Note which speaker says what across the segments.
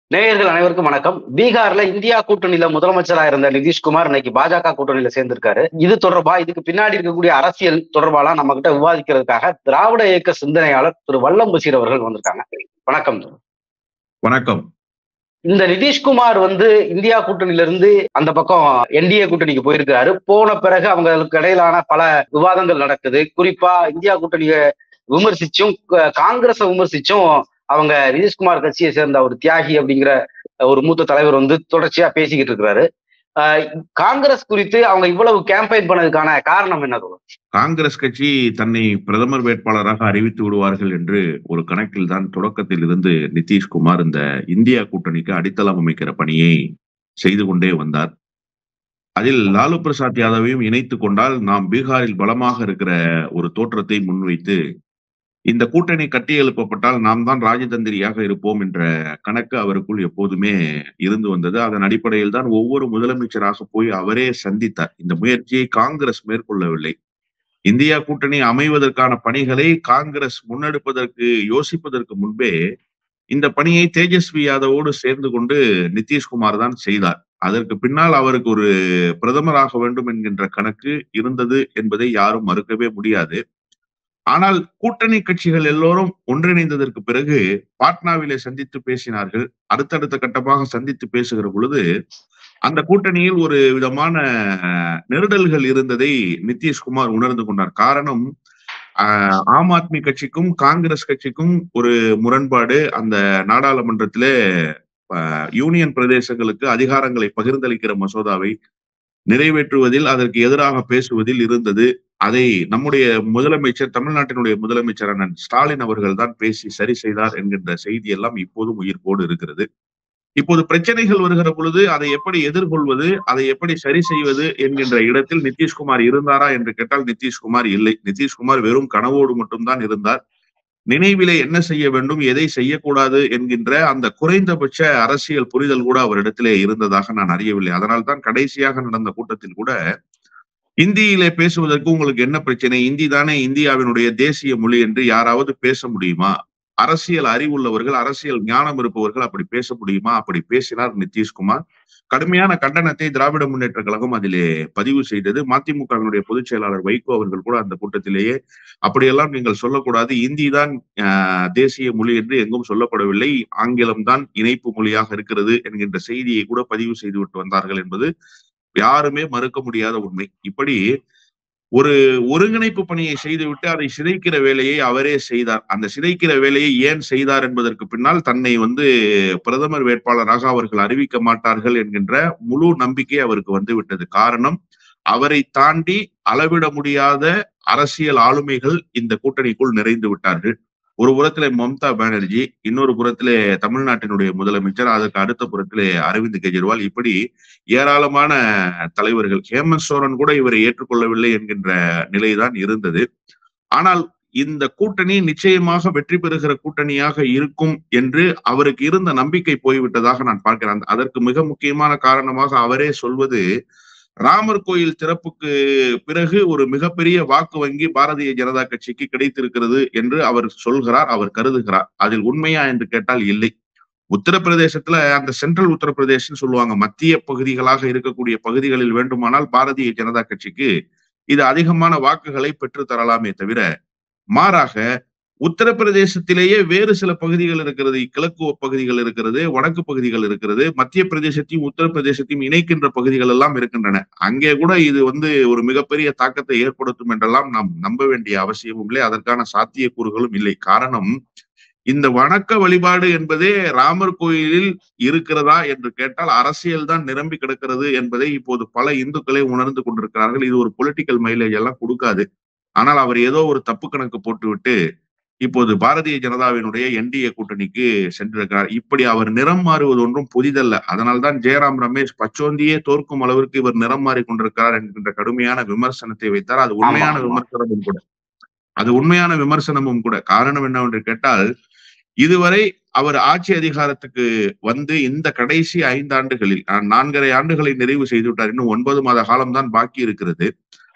Speaker 1: நேயர்கள் அனைவருக்கும் வணக்கம் பீகார்ல இந்தியா கூட்டணியில முதலமைச்சரா இருந்த நிதிஷ்குமார் இன்னைக்கு பாஜக கூட்டணியில சேர்ந்திருக்காரு இது தொடர்பா இதுக்கு பின்னாடி இருக்கக்கூடிய அரசியல் தொடர்பாலாம் நம்ம கிட்ட விவாதிக்கிறதுக்காக திராவிட இயக்க சிந்தனையாளர் திரு வல்லம் பசீர் அவர்கள் வந்திருக்காங்க வணக்கம்
Speaker 2: வணக்கம்
Speaker 1: இந்த நிதிஷ்குமார் வந்து இந்தியா கூட்டணியில இருந்து அந்த பக்கம் என்டிஏ கூட்டணிக்கு போயிருக்காரு போன பிறகு அவங்களுக்கு இடையிலான பல விவாதங்கள் நடக்குது குறிப்பா இந்தியா கூட்டணியை விமர்சிச்சும் காங்கிரஸை விமர்சிச்சும் அவங்க நிதிஷ்குமார் கட்சியை சேர்ந்த ஒரு தியாகி அப்படிங்கிற ஒரு மூத்த தலைவர் வந்து தொடர்ச்சியா பேசிக்கிட்டு இருக்கிறாரு காங்கிரஸ் குறித்து அவங்க இவ்வளவு கேம்பெயின் பண்ணதுக்கான காரணம் என்ன
Speaker 2: காங்கிரஸ் கட்சி தன்னை பிரதமர் வேட்பாளராக அறிவித்து விடுவார்கள் என்று ஒரு கணக்கில் தான் தொடக்கத்தில் இருந்து நிதிஷ்குமார் இந்த இந்தியா கூட்டணிக்கு அடித்தளம் அமைக்கிற பணியை செய்து கொண்டே வந்தார் அதில் லாலு பிரசாத் யாதவையும் இணைத்து கொண்டால் நாம் பீகாரில் பலமாக இருக்கிற ஒரு தோற்றத்தை முன்வைத்து இந்த கூட்டணி கட்டி எழுப்பப்பட்டால் நாம் தான் ராஜதந்திரியாக இருப்போம் என்ற கணக்கு அவருக்குள் எப்போதுமே இருந்து வந்தது அதன் அடிப்படையில் தான் ஒவ்வொரு முதலமைச்சராக போய் அவரே சந்தித்தார் இந்த முயற்சியை காங்கிரஸ் மேற்கொள்ளவில்லை இந்தியா கூட்டணி அமைவதற்கான பணிகளை காங்கிரஸ் முன்னெடுப்பதற்கு யோசிப்பதற்கு முன்பே இந்த பணியை தேஜஸ்வி யாதவோடு சேர்ந்து கொண்டு நிதிஷ்குமார் தான் செய்தார் அதற்கு பின்னால் அவருக்கு ஒரு பிரதமராக வேண்டும் என்கின்ற கணக்கு இருந்தது என்பதை யாரும் மறுக்கவே முடியாது ஆனால் கூட்டணி கட்சிகள் எல்லோரும் ஒன்றிணைந்ததற்கு பிறகு பாட்னாவிலே சந்தித்து பேசினார்கள் அடுத்தடுத்த கட்டமாக சந்தித்து பேசுகிற பொழுது அந்த கூட்டணியில் ஒரு விதமான நெருடல்கள் இருந்ததை நிதிஷ்குமார் உணர்ந்து கொண்டார் காரணம் ஆம் ஆத்மி கட்சிக்கும் காங்கிரஸ் கட்சிக்கும் ஒரு முரண்பாடு அந்த நாடாளுமன்றத்திலே யூனியன் பிரதேசங்களுக்கு அதிகாரங்களை பகிர்ந்தளிக்கிற மசோதாவை நிறைவேற்றுவதில் அதற்கு எதிராக பேசுவதில் இருந்தது அதை நம்முடைய முதலமைச்சர் தமிழ்நாட்டினுடைய முதலமைச்சர் அண்ணன் ஸ்டாலின் அவர்கள் தான் பேசி சரி செய்தார் என்கின்ற செய்தி எல்லாம் இப்போதும் உயிர்ப்போடு இருக்கிறது இப்போது பிரச்சனைகள் வருகிற பொழுது அதை எப்படி எதிர்கொள்வது அதை எப்படி சரி செய்வது என்கின்ற இடத்தில் நிதிஷ்குமார் இருந்தாரா என்று கேட்டால் நிதிஷ்குமார் இல்லை நிதிஷ்குமார் வெறும் கனவோடு மட்டும்தான் இருந்தார் நினைவிலே என்ன செய்ய வேண்டும் எதை செய்யக்கூடாது என்கின்ற அந்த குறைந்தபட்ச அரசியல் புரிதல் கூட அவரிடத்திலே இருந்ததாக நான் அறியவில்லை அதனால் தான் கடைசியாக நடந்த கூட்டத்தில் கூட இந்தியிலே பேசுவதற்கு உங்களுக்கு என்ன பிரச்சனை இந்தி தானே இந்தியாவினுடைய தேசிய மொழி என்று யாராவது பேச முடியுமா அரசியல் அறிவுள்ளவர்கள் அரசியல் ஞானம் இருப்பவர்கள் அப்படி பேச முடியுமா அப்படி பேசினார் நிதிஷ்குமார் கடுமையான கண்டனத்தை திராவிட முன்னேற்ற கழகம் அதிலே பதிவு செய்தது மதிமுகவினுடைய பொதுச் செயலாளர் வைகோ அவர்கள் கூட அந்த கூட்டத்திலேயே அப்படியெல்லாம் நீங்கள் சொல்லக்கூடாது இந்தி தான் தேசிய மொழி என்று எங்கும் சொல்லப்படவில்லை ஆங்கிலம் தான் இணைப்பு மொழியாக இருக்கிறது என்கின்ற செய்தியை கூட பதிவு செய்துவிட்டு வந்தார்கள் என்பது யாருமே மறுக்க முடியாத உண்மை இப்படி ஒரு ஒருங்கிணைப்பு பணியை செய்துவிட்டு அதை சிதைக்கிற வேலையை அவரே செய்தார் அந்த சிதைக்கிற வேலையை ஏன் செய்தார் என்பதற்கு பின்னால் தன்னை வந்து பிரதமர் வேட்பாளராக அவர்கள் அறிவிக்க மாட்டார்கள் என்கின்ற முழு நம்பிக்கை அவருக்கு வந்து விட்டது காரணம் அவரை தாண்டி அளவிட முடியாத அரசியல் ஆளுமைகள் இந்த கூட்டணிக்குள் நிறைந்து விட்டார்கள் ஒரு புறத்திலே மம்தா பானர்ஜி இன்னொரு புறத்திலே தமிழ்நாட்டினுடைய முதலமைச்சர் அதற்கு அடுத்த புறத்திலே அரவிந்த் கெஜ்ரிவால் இப்படி ஏராளமான தலைவர்கள் ஹேமந்த் சோரன் கூட இவரை ஏற்றுக்கொள்ளவில்லை என்கின்ற நிலைதான் இருந்தது ஆனால் இந்த கூட்டணி நிச்சயமாக வெற்றி பெறுகிற கூட்டணியாக இருக்கும் என்று அவருக்கு இருந்த நம்பிக்கை போய்விட்டதாக நான் பார்க்கிறேன் அதற்கு மிக முக்கியமான காரணமாக அவரே சொல்வது ராமர் கோயில் திறப்புக்கு பிறகு ஒரு மிகப்பெரிய வாக்கு வங்கி பாரதிய ஜனதா கட்சிக்கு கிடைத்திருக்கிறது என்று அவர் சொல்கிறார் அவர் கருதுகிறார் அதில் உண்மையா என்று கேட்டால் இல்லை உத்தரப்பிரதேசத்துல அந்த சென்ட்ரல் உத்தரப்பிரதேசம் சொல்லுவாங்க மத்திய பகுதிகளாக இருக்கக்கூடிய பகுதிகளில் வேண்டுமானால் பாரதிய ஜனதா கட்சிக்கு இது அதிகமான வாக்குகளை பெற்று தரலாமே தவிர மாறாக உத்தரப்பிரதேசத்திலேயே வேறு சில பகுதிகள் இருக்கிறது கிழக்கு பகுதிகள் இருக்கிறது வடக்கு பகுதிகள் இருக்கிறது மத்திய பிரதேசத்தையும் உத்தரப்பிரதேசத்தையும் இணைக்கின்ற பகுதிகள் எல்லாம் இருக்கின்றன அங்கே கூட இது வந்து ஒரு மிகப்பெரிய தாக்கத்தை ஏற்படுத்தும் என்றெல்லாம் நாம் நம்ப வேண்டிய அவசியமும் இல்லை அதற்கான சாத்தியக்கூறுகளும் இல்லை காரணம் இந்த வணக்க வழிபாடு என்பதே ராமர் கோயிலில் இருக்கிறதா என்று கேட்டால் அரசியல் தான் நிரம்பி கிடக்கிறது என்பதை இப்போது பல இந்துக்களே உணர்ந்து கொண்டிருக்கிறார்கள் இது ஒரு பொலிட்டிக்கல் மைலேஜ் எல்லாம் கொடுக்காது ஆனால் அவர் ஏதோ ஒரு தப்பு கணக்கு போட்டுவிட்டு இப்போது பாரதிய ஜனதாவினுடைய என்டிஏ கூட்டணிக்கு சென்றிருக்கிறார் இப்படி அவர் நிறம் மாறுவது ஒன்றும் புதிதல்ல அதனால்தான் ஜெயராம் ரமேஷ் பச்சோந்தியே தோற்கும் அளவிற்கு இவர் நிறம் மாறி கொண்டிருக்கிறார் என்கின்ற கடுமையான விமர்சனத்தை வைத்தார் அது உண்மையான விமர்சனமும் கூட அது உண்மையான விமர்சனமும் கூட காரணம் என்னவென்று கேட்டால் இதுவரை அவர் ஆட்சி அதிகாரத்துக்கு வந்து இந்த கடைசி ஐந்து ஆண்டுகளில் நான்கரை ஆண்டுகளை நிறைவு செய்து விட்டார் இன்னும் ஒன்பது மாத காலம்தான் பாக்கி இருக்கிறது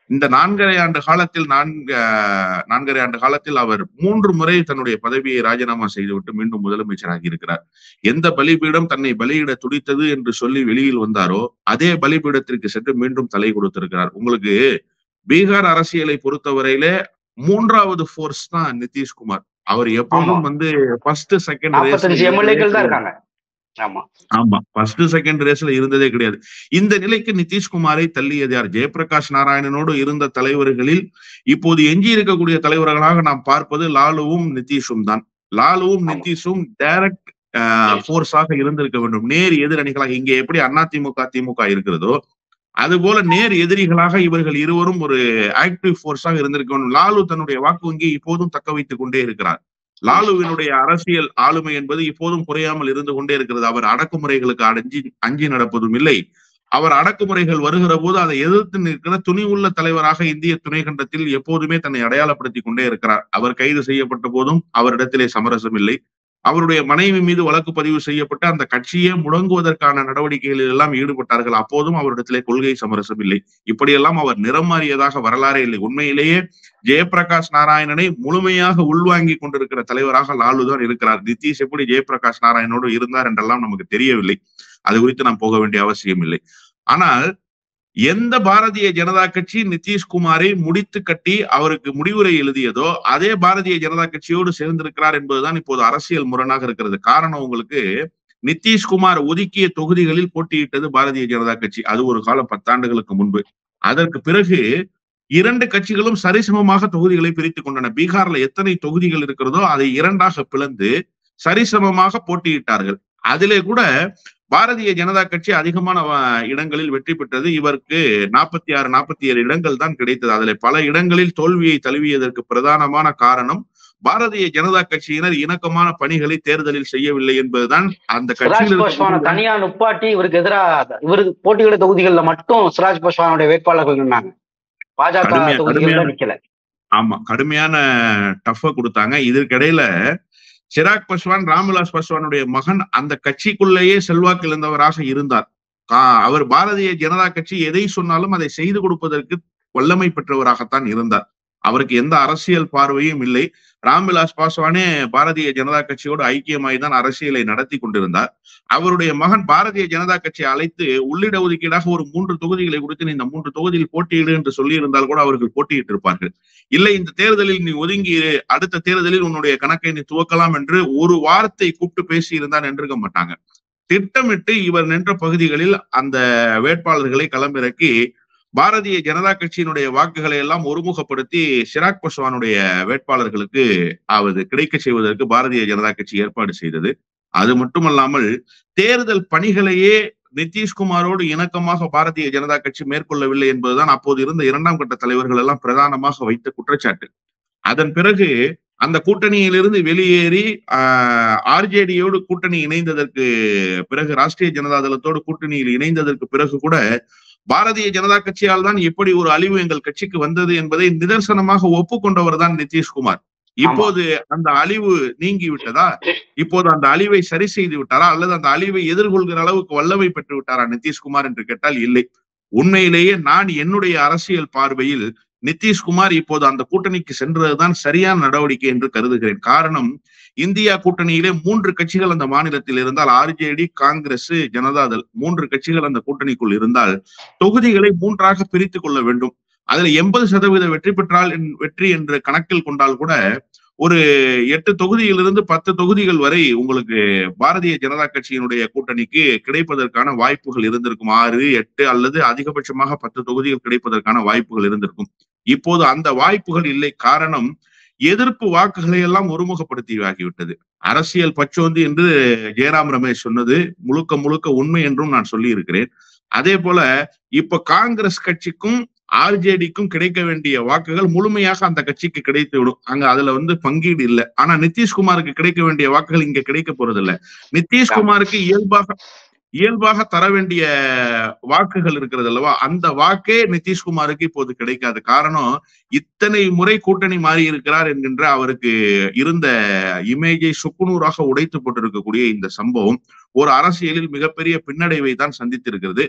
Speaker 2: இந்த நான்கரை ஆண்டு காலத்தில் நான்கு நான்கரை ஆண்டு காலத்தில் அவர் மூன்று முறை தன்னுடைய பதவியை ராஜினாமா செய்துவிட்டு மீண்டும் முதலமைச்சராகி இருக்கிறார் எந்த பலிபீடம் தன்னை பலியிட துடித்தது என்று சொல்லி வெளியில் வந்தாரோ அதே பலிபீடத்திற்கு சென்று மீண்டும் தலை கொடுத்திருக்கிறார் உங்களுக்கு பீகார் அரசியலை பொறுத்தவரையில மூன்றாவது போர்ஸ் தான் நிதிஷ்குமார் அவர் எப்போதும் வந்து ஃபர்ஸ்ட் செகண்ட்
Speaker 1: நாற்பத்தஞ்சு எம்எல்ஏக்கள் தான் இருக்காங்க ஆமா
Speaker 2: ஆமா ஃபர்ஸ்ட் செகண்ட் ரேஸ்ல இருந்ததே கிடையாது இந்த நிலைக்கு நிதிஷ்குமாரை தள்ளியது யார் ஜெயபிரகாஷ் நாராயணனோடு இருந்த தலைவர்களில் இப்போது எஞ்சி இருக்கக்கூடிய தலைவர்களாக நாம் பார்ப்பது லாலுவும் நிதிஷும் தான் லாலுவும் நிதிஷும் டைரக்ட் போர்ஸாக இருந்திருக்க வேண்டும் நேர் எதிரணிகளாக இங்கே எப்படி அதிமுக திமுக இருக்கிறதோ அது போல நேர் எதிரிகளாக இவர்கள் இருவரும் ஒரு ஆக்டிவ் போர்ஸாக இருந்திருக்க வேண்டும் லாலு தன்னுடைய வாக்கு வங்கியை இப்போதும் தக்க வைத்துக் கொண்டே இருக்கிறார் லாலுவினுடைய அரசியல் ஆளுமை என்பது இப்போதும் குறையாமல் இருந்து கொண்டே இருக்கிறது அவர் அடக்குமுறைகளுக்கு அடைஞ்சி அஞ்சி நடப்பதும் இல்லை அவர் அடக்குமுறைகள் வருகிற போது அதை எதிர்த்து நிற்கிற துணிவுள்ள தலைவராக இந்திய துணைக்கண்டத்தில் எப்போதுமே தன்னை அடையாளப்படுத்திக் கொண்டே இருக்கிறார் அவர் கைது செய்யப்பட்ட போதும் அவரிடத்திலே சமரசம் இல்லை அவருடைய மனைவி மீது வழக்கு பதிவு செய்யப்பட்டு அந்த கட்சியே முடங்குவதற்கான நடவடிக்கைகளில் எல்லாம் ஈடுபட்டார்கள் அப்போதும் அவரிடத்திலே கொள்கை சமரசம் இல்லை இப்படியெல்லாம் அவர் நிறம் மாறியதாக வரலாறே இல்லை உண்மையிலேயே ஜெயபிரகாஷ் நாராயணனை முழுமையாக உள்வாங்கி கொண்டிருக்கிற தலைவராக லாலு தான் இருக்கிறார் நிதிஷ் எப்படி ஜெயபிரகாஷ் நாராயணோடு இருந்தார் என்றெல்லாம் நமக்கு தெரியவில்லை அது குறித்து நாம் போக வேண்டிய அவசியம் இல்லை ஆனால் எந்த பாரதிய ஜனதா கட்சி நிதிஷ்குமாரை முடித்து கட்டி அவருக்கு முடிவுரை எழுதியதோ அதே பாரதிய ஜனதா கட்சியோடு சேர்ந்திருக்கிறார் என்பதுதான் இப்போது அரசியல் முரணாக இருக்கிறது காரணம் உங்களுக்கு நிதிஷ்குமார் ஒதுக்கிய தொகுதிகளில் போட்டியிட்டது பாரதிய ஜனதா கட்சி அது ஒரு காலம் பத்தாண்டுகளுக்கு முன்பு அதற்கு பிறகு இரண்டு கட்சிகளும் சரிசமமாக தொகுதிகளை பிரித்துக் கொண்டன பீகார்ல எத்தனை தொகுதிகள் இருக்கிறதோ அதை இரண்டாக பிளந்து சரிசமமாக போட்டியிட்டார்கள் அதிலே கூட பாரதிய ஜனதா கட்சி அதிகமான இடங்களில் வெற்றி பெற்றது இவருக்கு நாற்பத்தி ஆறு நாற்பத்தி ஏழு இடங்கள் தான் கிடைத்தது அதுல பல இடங்களில் தோல்வியை தழுவியதற்கு பிரதானமான காரணம் பாரதிய ஜனதா கட்சியினர் இணக்கமான பணிகளை தேர்தலில் செய்யவில்லை என்பதுதான் அந்த
Speaker 1: கட்சியில் தனியா நுப்பாட்டி இவருக்கு எதிராக இவருக்கு போட்டியிட தொகுதிகளில் மட்டும் சிராஜ் பாஸ்வானுடைய வேட்பாளர்கள் நின்னாங்க பாஜக தொகுதிகள் நிக்கல
Speaker 2: ஆமா கடுமையான டஃப கொடுத்தாங்க இதற்கிடையில சிராக் பஸ்வான் ராம்விலாஸ் பஸ்வானுடைய மகன் அந்த கட்சிக்குள்ளேயே செல்வாக்கு இழந்தவராக இருந்தார் அவர் பாரதிய ஜனதா கட்சி எதை சொன்னாலும் அதை செய்து கொடுப்பதற்கு வல்லமை பெற்றவராகத்தான் இருந்தார் அவருக்கு எந்த அரசியல் பார்வையும் இல்லை ராம்விலாஸ் பாஸ்வானே பாரதிய ஜனதா கட்சியோடு ஐக்கியமாய் தான் அரசியலை நடத்தி கொண்டிருந்தார் அவருடைய மகன் பாரதிய ஜனதா கட்சியை அழைத்து உள்ளிட ஒதுக்கீடாக ஒரு மூன்று தொகுதிகளை கொடுத்து இந்த மூன்று தொகுதியில் போட்டியிடு என்று சொல்லி இருந்தால் கூட அவர்கள் போட்டியிட்டு இருப்பார்கள் இல்லை இந்த தேர்தலில் நீ ஒதுங்கி அடுத்த தேர்தலில் உன்னுடைய கணக்கை நீ துவக்கலாம் என்று ஒரு வார்த்தை கூப்பிட்டு பேசி இருந்தான் என்றிருக்க மாட்டாங்க திட்டமிட்டு இவர் நின்ற பகுதிகளில் அந்த வேட்பாளர்களை களமிறக்கி பாரதிய ஜனதா கட்சியினுடைய வாக்குகளை எல்லாம் ஒருமுகப்படுத்தி சிராக் பஸ்வானுடைய வேட்பாளர்களுக்கு அவது கிடைக்க செய்வதற்கு பாரதிய ஜனதா கட்சி ஏற்பாடு செய்தது அது மட்டுமல்லாமல் தேர்தல் பணிகளையே நிதிஷ்குமாரோடு இணக்கமாக பாரதிய ஜனதா கட்சி மேற்கொள்ளவில்லை என்பதுதான் அப்போது இருந்த இரண்டாம் கட்ட தலைவர்கள் எல்லாம் பிரதானமாக வைத்த குற்றச்சாட்டு அதன் பிறகு அந்த கூட்டணியிலிருந்து வெளியேறி ஆர்ஜேடியோடு கூட்டணி இணைந்ததற்கு பிறகு ராஷ்டிரிய ஜனதா தளத்தோடு கூட்டணியில் இணைந்ததற்கு பிறகு கூட பாரதிய ஜனதா கட்சியால் தான் எப்படி ஒரு அழிவு எங்கள் கட்சிக்கு வந்தது என்பதை நிதர்சனமாக ஒப்புக்கொண்டவர் தான் நிதிஷ்குமார் இப்போது அந்த அழிவு நீங்கி விட்டதா இப்போது அந்த அழிவை சரி செய்து விட்டாரா அல்லது அந்த அழிவை எதிர்கொள்கிற அளவுக்கு வல்லமை பெற்று விட்டாரா நிதிஷ்குமார் என்று கேட்டால் இல்லை உண்மையிலேயே நான் என்னுடைய அரசியல் பார்வையில் நிதிஷ்குமார் இப்போது அந்த கூட்டணிக்கு சென்றதுதான் சரியான நடவடிக்கை என்று கருதுகிறேன் காரணம் இந்தியா கூட்டணியிலே மூன்று கட்சிகள் அந்த மாநிலத்தில் இருந்தால் ஆர்ஜேடி காங்கிரஸ் ஜனதாதள் மூன்று கட்சிகள் அந்த கூட்டணிக்குள் இருந்தால் தொகுதிகளை மூன்றாக பிரித்துக் கொள்ள வேண்டும் அதுல எண்பது சதவீத வெற்றி பெற்றால் வெற்றி என்று கணக்கில் கொண்டால் கூட ஒரு எட்டு தொகுதியிலிருந்து பத்து தொகுதிகள் வரை உங்களுக்கு பாரதிய ஜனதா கட்சியினுடைய கூட்டணிக்கு கிடைப்பதற்கான வாய்ப்புகள் இருந்திருக்கும் ஆறு எட்டு அல்லது அதிகபட்சமாக பத்து தொகுதிகள் கிடைப்பதற்கான வாய்ப்புகள் இருந்திருக்கும் இப்போது அந்த வாய்ப்புகள் இல்லை காரணம் எதிர்ப்பு வாக்குகளை எல்லாம் ஒருமுகப்படுத்தி ஆகிவிட்டது அரசியல் பச்சோந்தி என்று ஜெயராம் ரமேஷ் சொன்னது முழுக்க முழுக்க உண்மை என்றும் நான் சொல்லி இருக்கிறேன் அதே போல இப்ப காங்கிரஸ் கட்சிக்கும் ஆர்ஜேடிக்கும் கிடைக்க வேண்டிய வாக்குகள் முழுமையாக அந்த கட்சிக்கு கிடைத்து விடும் அங்க அதுல வந்து பங்கீடு இல்லை ஆனா நிதிஷ்குமாருக்கு கிடைக்க வேண்டிய வாக்குகள் இங்க கிடைக்க போறது இல்ல நிதிஷ்குமாருக்கு இயல்பாக இயல்பாக தர வேண்டிய வாக்குகள் இருக்கிறது அல்லவா அந்த வாக்கே நிதிஷ்குமாருக்கு இப்போது கிடைக்காது காரணம் இத்தனை முறை கூட்டணி மாறி இருக்கிறார் என்கின்ற அவருக்கு இருந்த இமேஜை சுக்குநூறாக உடைத்து போட்டிருக்கக்கூடிய இந்த சம்பவம் ஒரு அரசியலில் மிகப்பெரிய பின்னடைவை தான் சந்தித்திருக்கிறது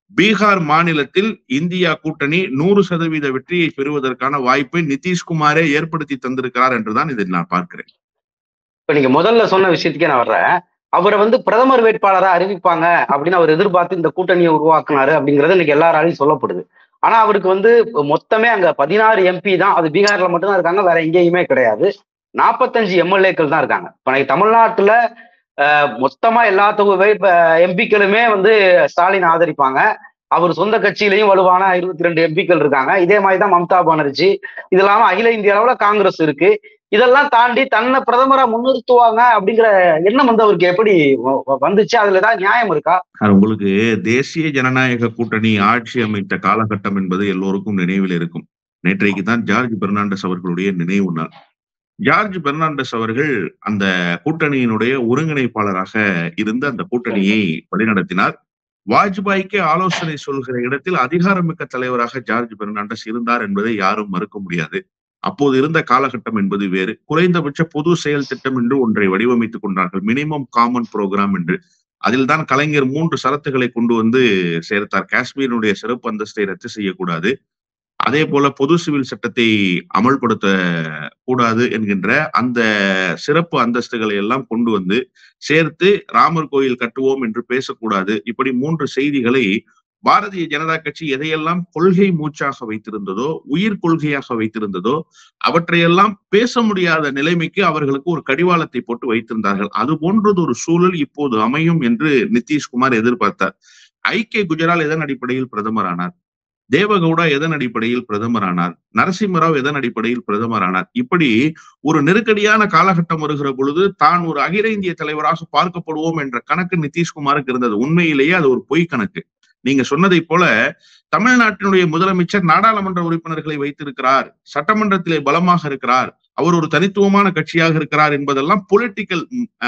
Speaker 2: பீகார் மாநிலத்தில் இந்தியா கூட்டணி நூறு சதவீத வெற்றியை பெறுவதற்கான வாய்ப்பை நிதிஷ்குமாரே ஏற்படுத்தி தந்திருக்கிறார் என்றுதான் இதை நான் பார்க்கிறேன்
Speaker 1: இப்ப நீங்க முதல்ல சொன்ன விஷயத்துக்கே நான் வர்றேன் அவரை வந்து பிரதமர் வேட்பாளரா அறிவிப்பாங்க அப்படின்னு அவர் எதிர்பார்த்து இந்த கூட்டணியை உருவாக்குனாரு அப்படிங்கிறது இன்னைக்கு எல்லாராலையும் சொல்லப்படுது ஆனா அவருக்கு வந்து மொத்தமே அங்க பதினாறு எம்பி தான் அது பீகார்ல மட்டும்தான் இருக்காங்க வேற எங்கேயுமே கிடையாது நாற்பத்தஞ்சு எம்எல்ஏக்கள் தான் இருக்காங்க இப்ப இன்னைக்கு தமிழ்நாட்டுல அஹ், மொத்தமா எல்லா தொகுதி எம்பிக்களுமே வந்து ஸ்டாலின் ஆதரிப்பாங்க அவர் சொந்த கட்சியிலையும் வலுவான இருபத்தி ரெண்டு எம்பிக்கள் இருக்காங்க இதே மாதிரி தான் மம்தா பானர்ஜி இது இல்லாம அகில இந்திய அளவுல காங்கிரஸ் இருக்கு இதெல்லாம் தாண்டி தன்னை பிரதமரா முன்னிறுத்துவாங்க அப்படிங்கிற எண்ணம் வந்து அவருக்கு எப்படி வ- வ- வந்துச்சு அதுல ஏதாவது நியாயம் இருக்கா
Speaker 2: அது உங்களுக்கு தேசிய ஜனநாயக கூட்டணி ஆட்சி அமைத்த காலகட்டம் என்பது எல்லோருக்கும் நினைவில் இருக்கும் நேற்றைக்கு தான் ஜார்ஜ் பெர்னாண்டஸ் அவர்களுடைய நினைவு நாள் ஜார்ஜ் பெர்னாண்டஸ் அவர்கள் அந்த கூட்டணியினுடைய ஒருங்கிணைப்பாளராக இருந்து அந்த கூட்டணியை வழிநடத்தினார் வாஜ்பாய்க்கு ஆலோசனை சொல்கிற இடத்தில் அதிகாரமிக்க தலைவராக ஜார்ஜ் பெர்னாண்டஸ் இருந்தார் என்பதை யாரும் மறுக்க முடியாது அப்போது இருந்த காலகட்டம் என்பது வேறு குறைந்தபட்ச பொது செயல் திட்டம் என்று ஒன்றை வடிவமைத்துக் கொண்டார்கள் மினிமம் காமன் புரோகிராம் என்று அதில் தான் கலைஞர் மூன்று சரத்துகளை கொண்டு வந்து சேர்த்தார் காஷ்மீரினுடைய சிறப்பு அந்தஸ்தை ரத்து செய்யக்கூடாது அதே போல பொது சிவில் சட்டத்தை அமல்படுத்த கூடாது என்கின்ற அந்த சிறப்பு அந்தஸ்துகளை எல்லாம் கொண்டு வந்து சேர்த்து ராமர் கோயில் கட்டுவோம் என்று பேசக்கூடாது இப்படி மூன்று செய்திகளை பாரதிய ஜனதா கட்சி எதையெல்லாம் கொள்கை மூச்சாக வைத்திருந்ததோ உயிர் கொள்கையாக வைத்திருந்ததோ அவற்றையெல்லாம் பேச முடியாத நிலைமைக்கு அவர்களுக்கு ஒரு கடிவாளத்தை போட்டு வைத்திருந்தார்கள் அது போன்றது ஒரு சூழல் இப்போது அமையும் என்று நிதிஷ்குமார் எதிர்பார்த்தார் ஐக்கிய குஜரால் எதன் அடிப்படையில் பிரதமரானார் தேவகவுடா எதன் அடிப்படையில் பிரதமரானார் நரசிம்மராவ் எதன் அடிப்படையில் பிரதமரானார் இப்படி ஒரு நெருக்கடியான காலகட்டம் வருகிற பொழுது தான் ஒரு அகில இந்திய தலைவராக பார்க்கப்படுவோம் என்ற கணக்கு நிதிஷ்குமாருக்கு இருந்தது உண்மையிலேயே அது ஒரு பொய் கணக்கு நீங்க சொன்னதை போல தமிழ்நாட்டினுடைய முதலமைச்சர் நாடாளுமன்ற உறுப்பினர்களை வைத்திருக்கிறார் சட்டமன்றத்திலே பலமாக இருக்கிறார் அவர் ஒரு தனித்துவமான கட்சியாக இருக்கிறார் என்பதெல்லாம் பொலிட்டிக்கல்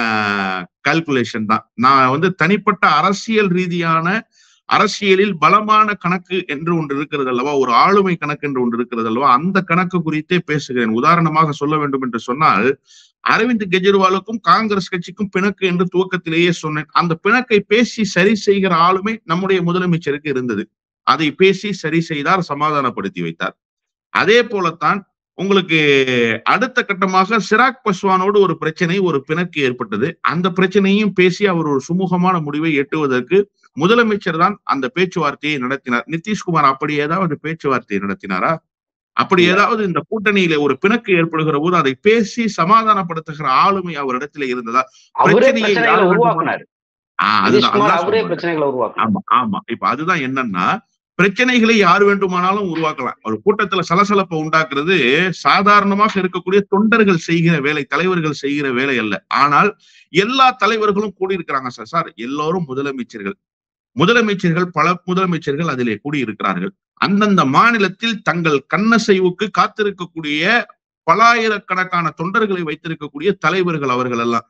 Speaker 2: கால்குலேஷன் தான் நான் வந்து தனிப்பட்ட அரசியல் ரீதியான அரசியலில் பலமான கணக்கு என்று ஒன்று இருக்கிறது அல்லவா ஒரு ஆளுமை கணக்கு என்று ஒன்று இருக்கிறது அல்லவா அந்த கணக்கு குறித்தே பேசுகிறேன் உதாரணமாக சொல்ல வேண்டும் என்று சொன்னால் அரவிந்த் கெஜ்ரிவாலுக்கும் காங்கிரஸ் கட்சிக்கும் பிணக்கு என்று துவக்கத்திலேயே சொன்னேன் அந்த பிணக்கை பேசி சரி செய்கிற ஆளுமை நம்முடைய முதலமைச்சருக்கு இருந்தது அதை பேசி சரி செய்தார் சமாதானப்படுத்தி வைத்தார் அதே போலத்தான் உங்களுக்கு அடுத்த கட்டமாக சிராக் பஸ்வானோடு ஒரு பிரச்சனை ஒரு பிணக்கு ஏற்பட்டது அந்த பிரச்சனையும் பேசி அவர் ஒரு சுமூகமான முடிவை எட்டுவதற்கு முதலமைச்சர் தான் அந்த பேச்சுவார்த்தையை நடத்தினார் நிதிஷ்குமார் அப்படி ஏதாவது பேச்சுவார்த்தையை நடத்தினாரா அப்படி ஏதாவது இந்த கூட்டணியில ஒரு பிணக்கு ஏற்படுகிற போது அதை பேசி சமாதானப்படுத்துகிற ஆளுமை அவரிடத்துல இருந்ததா
Speaker 1: அவரே
Speaker 2: பிரச்சனையை
Speaker 1: பிரச்சனைகளை
Speaker 2: யார்
Speaker 1: உருவாக்குனாரு
Speaker 2: ஆஹ் அதுதான்
Speaker 1: நிதிஷ்குமார்
Speaker 2: அதுதான்
Speaker 1: அவரே
Speaker 2: சொல்றேன்.
Speaker 1: பிரச்சனைகளை உருவாக்குனாரு
Speaker 2: ஆமா ஆமா இப்ப அதுதான் என்னன்னா பிரச்சனைகளை யார் வேண்டுமானாலும் உருவாக்கலாம் ஒரு கூட்டத்துல சலசலப்பை உண்டாக்குறது சாதாரணமாக இருக்கக்கூடிய தொண்டர்கள் செய்கிற வேலை தலைவர்கள் செய்கிற வேலை அல்ல ஆனால் எல்லா தலைவர்களும் கூடியிருக்கிறாங்க சார் சார் எல்லோரும் முதலமைச்சர்கள் முதலமைச்சர்கள் பல முதலமைச்சர்கள் அதிலே கூடியிருக்கிறார்கள் அந்தந்த மாநிலத்தில் தங்கள் கண்ணசைவுக்கு காத்திருக்கக்கூடிய பலாயிரக்கணக்கான தொண்டர்களை வைத்திருக்கக்கூடிய தலைவர்கள் அவர்கள் எல்லாம்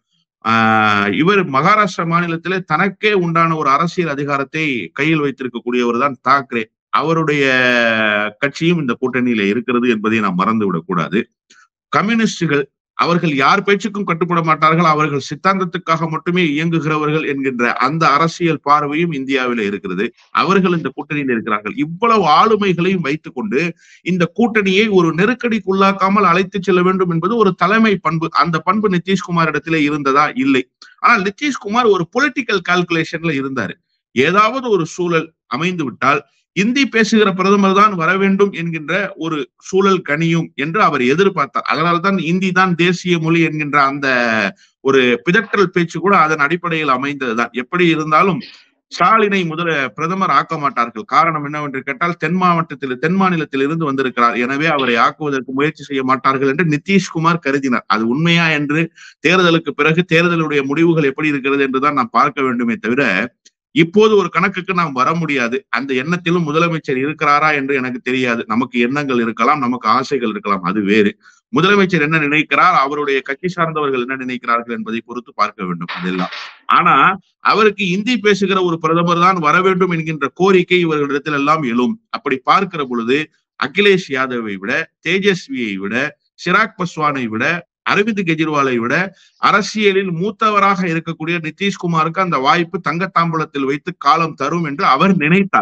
Speaker 2: ஆஹ் இவர் மகாராஷ்டிரா மாநிலத்திலே தனக்கே உண்டான ஒரு அரசியல் அதிகாரத்தை கையில் வைத்திருக்கக்கூடியவர் தான் தாக்கரே அவருடைய கட்சியும் இந்த கூட்டணியில இருக்கிறது என்பதை நாம் மறந்து விடக்கூடாது கம்யூனிஸ்டுகள் அவர்கள் யார் பேச்சுக்கும் கட்டுப்பட மாட்டார்கள் அவர்கள் சித்தாந்தத்துக்காக மட்டுமே இயங்குகிறவர்கள் என்கின்ற அந்த அரசியல் பார்வையும் இந்தியாவில இருக்கிறது அவர்கள் இந்த கூட்டணியில் இருக்கிறார்கள் இவ்வளவு ஆளுமைகளையும் வைத்துக்கொண்டு இந்த கூட்டணியை ஒரு நெருக்கடிக்குள்ளாக்காமல் அழைத்து செல்ல வேண்டும் என்பது ஒரு தலைமை பண்பு அந்த பண்பு நிதிஷ்குமார் இடத்திலே இருந்ததா இல்லை ஆனால் நிதிஷ்குமார் ஒரு பொலிட்டிக்கல் கால்குலேஷன்ல இருந்தாரு ஏதாவது ஒரு சூழல் அமைந்து விட்டால் இந்தி பேசுகிற பிரதமர் தான் வர வேண்டும் என்கின்ற ஒரு சூழல் கனியும் என்று அவர் எதிர்பார்த்தார் அதனால்தான் இந்தி தான் தேசிய மொழி என்கின்ற அந்த ஒரு பிதற்றல் பேச்சு கூட அதன் அடிப்படையில் அமைந்ததுதான் எப்படி இருந்தாலும் ஸ்டாலினை முதல பிரதமர் ஆக்க மாட்டார்கள் காரணம் என்னவென்று கேட்டால் தென் மாவட்டத்தில் தென் மாநிலத்தில் இருந்து வந்திருக்கிறார் எனவே அவரை ஆக்குவதற்கு முயற்சி செய்ய மாட்டார்கள் என்று நிதிஷ்குமார் கருதினார் அது உண்மையா என்று தேர்தலுக்கு பிறகு தேர்தலுடைய முடிவுகள் எப்படி இருக்கிறது என்றுதான் நாம் பார்க்க வேண்டுமே தவிர இப்போது ஒரு கணக்குக்கு நாம் வர முடியாது அந்த எண்ணத்திலும் முதலமைச்சர் இருக்கிறாரா என்று எனக்கு தெரியாது நமக்கு எண்ணங்கள் இருக்கலாம் நமக்கு ஆசைகள் இருக்கலாம் அது வேறு முதலமைச்சர் என்ன நினைக்கிறார் அவருடைய கட்சி சார்ந்தவர்கள் என்ன நினைக்கிறார்கள் என்பதை பொறுத்து பார்க்க வேண்டும் அதெல்லாம் ஆனா அவருக்கு இந்தி பேசுகிற ஒரு பிரதமர் தான் வர வேண்டும் என்கின்ற கோரிக்கை இவர்களிடத்தில் எல்லாம் எழும் அப்படி பார்க்கிற பொழுது அகிலேஷ் யாதவை விட தேஜஸ்வியை விட சிராக் பஸ்வானை விட அரவிந்த் கெஜ்ரிவாலை விட அரசியலில் மூத்தவராக இருக்கக்கூடிய நிதிஷ்குமாருக்கு அந்த வாய்ப்பு தங்கத்தாம்பலத்தில் வைத்து காலம் தரும் என்று அவர் நினைத்தார்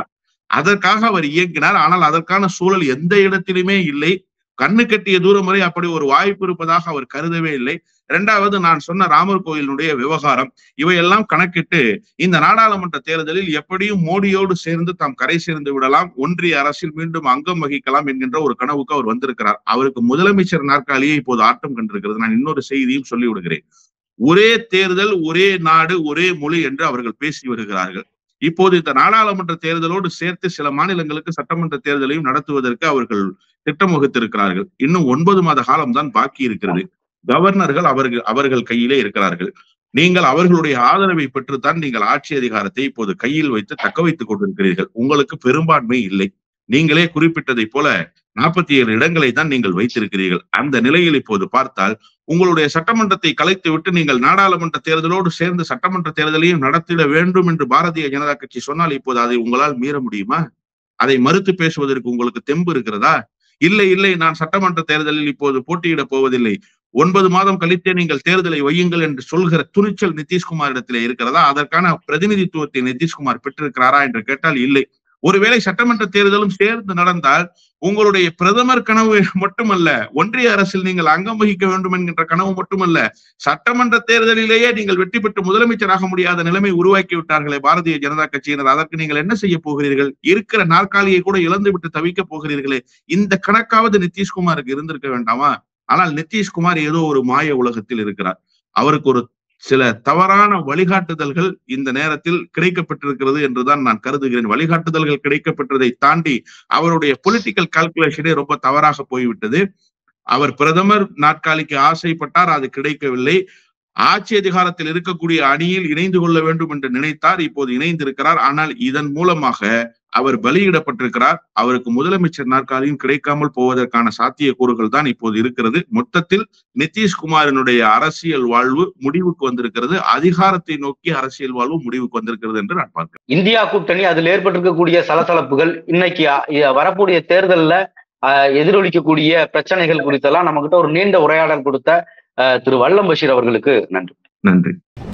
Speaker 2: அதற்காக அவர் இயங்கினார் ஆனால் அதற்கான சூழல் எந்த இடத்திலுமே இல்லை கண்ணு கட்டிய தூரம் வரை அப்படி ஒரு வாய்ப்பு இருப்பதாக அவர் கருதவே இல்லை இரண்டாவது நான் சொன்ன ராமர் கோயிலினுடைய விவகாரம் இவையெல்லாம் கணக்கிட்டு இந்த நாடாளுமன்ற தேர்தலில் எப்படியும் மோடியோடு சேர்ந்து தாம் கரை சேர்ந்து விடலாம் ஒன்றிய அரசில் மீண்டும் அங்கம் வகிக்கலாம் என்கின்ற ஒரு கனவுக்கு அவர் வந்திருக்கிறார் அவருக்கு முதலமைச்சர் நாற்காலியே இப்போது ஆட்டம் கண்டிருக்கிறது நான் இன்னொரு செய்தியும் சொல்லி விடுகிறேன் ஒரே தேர்தல் ஒரே நாடு ஒரே மொழி என்று அவர்கள் பேசி வருகிறார்கள் இப்போது இந்த நாடாளுமன்ற தேர்தலோடு சேர்த்து சில மாநிலங்களுக்கு சட்டமன்ற தேர்தலையும் நடத்துவதற்கு அவர்கள் திட்டம் வகுத்திருக்கிறார்கள் இன்னும் ஒன்பது மாத காலம் தான் பாக்கி இருக்கிறது கவர்னர்கள் அவர்கள் அவர்கள் கையிலே இருக்கிறார்கள் நீங்கள் அவர்களுடைய ஆதரவை பெற்றுத்தான் நீங்கள் ஆட்சி அதிகாரத்தை இப்போது கையில் வைத்து தக்க வைத்துக் கொண்டிருக்கிறீர்கள் உங்களுக்கு பெரும்பான்மை இல்லை நீங்களே குறிப்பிட்டதை போல நாற்பத்தி ஏழு இடங்களை தான் நீங்கள் வைத்திருக்கிறீர்கள் அந்த நிலையில் இப்போது பார்த்தால் உங்களுடைய சட்டமன்றத்தை கலைத்து விட்டு நீங்கள் நாடாளுமன்ற தேர்தலோடு சேர்ந்து சட்டமன்ற தேர்தலையும் நடத்திட வேண்டும் என்று பாரதிய ஜனதா கட்சி சொன்னால் இப்போது அதை உங்களால் மீற முடியுமா அதை மறுத்து பேசுவதற்கு உங்களுக்கு தெம்பு இருக்கிறதா இல்லை இல்லை நான் சட்டமன்ற தேர்தலில் இப்போது போட்டியிடப் போவதில்லை ஒன்பது மாதம் கழித்தே நீங்கள் தேர்தலை வையுங்கள் என்று சொல்கிற துணிச்சல் நிதிஷ்குமார் இடத்திலே இருக்கிறதா அதற்கான பிரதிநிதித்துவத்தை நிதிஷ்குமார் பெற்றிருக்கிறாரா என்று கேட்டால் இல்லை ஒருவேளை சட்டமன்ற தேர்தலும் சேர்ந்து நடந்தால் உங்களுடைய பிரதமர் கனவு மட்டுமல்ல ஒன்றிய அரசில் நீங்கள் அங்கம் வகிக்க வேண்டும் என்கின்ற கனவு மட்டுமல்ல சட்டமன்ற தேர்தலிலேயே நீங்கள் வெற்றி பெற்று முதலமைச்சராக முடியாத நிலைமை உருவாக்கி விட்டார்களே பாரதிய ஜனதா கட்சியினர் அதற்கு நீங்கள் என்ன செய்ய போகிறீர்கள் இருக்கிற நாற்காலியை கூட இழந்து விட்டு தவிக்க போகிறீர்களே இந்த கணக்காவது நிதிஷ்குமாருக்கு இருந்திருக்க வேண்டாமா ஆனால் நிதிஷ்குமார் ஏதோ ஒரு மாய உலகத்தில் இருக்கிறார் அவருக்கு ஒரு சில தவறான வழிகாட்டுதல்கள் இந்த நேரத்தில் கிடைக்கப்பட்டிருக்கிறது என்றுதான் நான் கருதுகிறேன் வழிகாட்டுதல்கள் கிடைக்கப்பட்டதை தாண்டி அவருடைய பொலிட்டிக்கல் கால்குலேஷனே ரொம்ப தவறாக போய்விட்டது அவர் பிரதமர் நாற்காலிக்கு ஆசைப்பட்டார் அது கிடைக்கவில்லை ஆட்சி அதிகாரத்தில் இருக்கக்கூடிய அணியில் இணைந்து கொள்ள வேண்டும் என்று நினைத்தார் இப்போது இணைந்திருக்கிறார் ஆனால் இதன் மூலமாக அவர் பலியிடப்பட்டிருக்கிறார் அவருக்கு முதலமைச்சர் நாற்காலியும் கிடைக்காமல் போவதற்கான சாத்தியக்கூறுகள் தான் இப்போது இருக்கிறது மொத்தத்தில் நிதிஷ்குமாரினுடைய அரசியல் வாழ்வு முடிவுக்கு வந்திருக்கிறது அதிகாரத்தை நோக்கி அரசியல் வாழ்வு முடிவுக்கு வந்திருக்கிறது என்று நான் பார்க்கிறேன்
Speaker 1: இந்தியா கூட்டணி அதில் ஏற்பட்டிருக்கக்கூடிய சலசலப்புகள் இன்னைக்கு அ- வரக்கூடிய தேர்தல்ல அஹ், எதிரொலிக்கக்கூடிய பிரச்சனைகள் குறித்தெல்லாம் நம்ம கிட்ட ஒரு நீண்ட உரையாடல் கொடுத்த அஹ், திரு வல்லம் பஷீர் அவர்களுக்கு நன்றி
Speaker 2: நன்றி